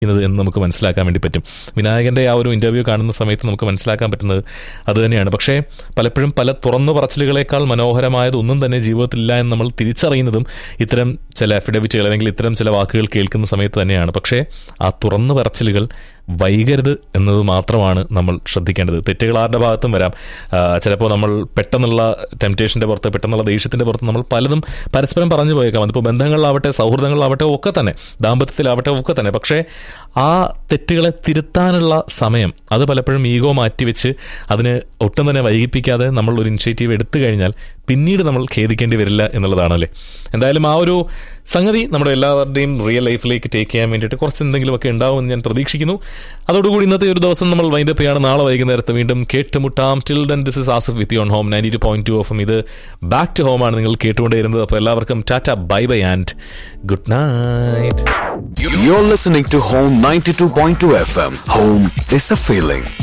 ത് എന്ന് നമുക്ക് മനസ്സിലാക്കാൻ വേണ്ടി പറ്റും വിനായകന്റെ ആ ഒരു ഇന്റർവ്യൂ കാണുന്ന സമയത്ത് നമുക്ക് മനസ്സിലാക്കാൻ പറ്റുന്നത് അത് തന്നെയാണ് പക്ഷേ പലപ്പോഴും പല തുറന്നു പറച്ചിലുകളേക്കാൾ മനോഹരമായതൊന്നും തന്നെ ജീവിതത്തിലില്ല എന്ന് നമ്മൾ തിരിച്ചറിയുന്നതും ഇത്തരം ചില അഫിഡവിറ്റുകൾ അല്ലെങ്കിൽ ഇത്തരം ചില വാക്കുകൾ കേൾക്കുന്ന സമയത്ത് തന്നെയാണ് പക്ഷേ ആ തുറന്നു പറച്ചിലുകൾ വൈകരുത് എന്നത് മാത്രമാണ് നമ്മൾ ശ്രദ്ധിക്കേണ്ടത് തെറ്റുകൾ ആരുടെ ഭാഗത്തും വരാം ആ, ചിലപ്പോൾ നമ്മൾ പെട്ടെന്നുള്ള ടെംപ്റ്റേഷൻ്റെ പുറത്ത് പെട്ടെന്നുള്ള ദേഷ്യത്തിൻ്റെ പുറത്ത് നമ്മൾ പലതും പരസ്പരം പറഞ്ഞു പോയേക്കാം അതിപ്പോൾ ബന്ധങ്ങളിലാവട്ടെ സൗഹൃദങ്ങളിലാവട്ടെ ഒക്കെ തന്നെ ദാമ്പത്യത്തിലാവട്ടെ ഒക്കെ തന്നെ പക്ഷേ ആ തെറ്റുകളെ തിരുത്താനുള്ള സമയം അത് പലപ്പോഴും ഈഗോ മാറ്റിവെച്ച് അതിന് ഒട്ടും തന്നെ വൈകിപ്പിക്കാതെ നമ്മൾ ഒരു ഇനിഷ്യേറ്റീവ് എടുത്തു കഴിഞ്ഞാൽ പിന്നീട് നമ്മൾ ഖേദിക്കേണ്ടി വരില്ല എന്നുള്ളതാണല്ലേ എന്തായാലും ആ ഒരു സംഗതി നമ്മുടെ എല്ലാവരുടെയും റിയൽ ലൈഫിലേക്ക് ടേക്ക് ചെയ്യാൻ വേണ്ടിയിട്ട് കുറച്ച് എന്തെങ്കിലുമൊക്കെ ഉണ്ടാവുമെന്ന് ഞാൻ പ്രതീക്ഷിക്കുന്നു അതോടുകൂടി ഇന്നത്തെ ഒരു ദിവസം നമ്മൾ വൈൻഡപ്പ് ചെയ്യാണ് നാളെ വൈകുന്നേരത്ത് വീണ്ടും കേട്ടുമുട്ടാം till then this is Asif with your home ninety two point two ഓഫും ഇത് ബാക്ക് ടു ഹോം ആണ് നിങ്ങൾ കേട്ടുകൊണ്ടേയിരുന്നത് അപ്പോൾ എല്ലാവർക്കും tata bye bye and good night You're listening to Home 92.2 FM. Home is a feeling.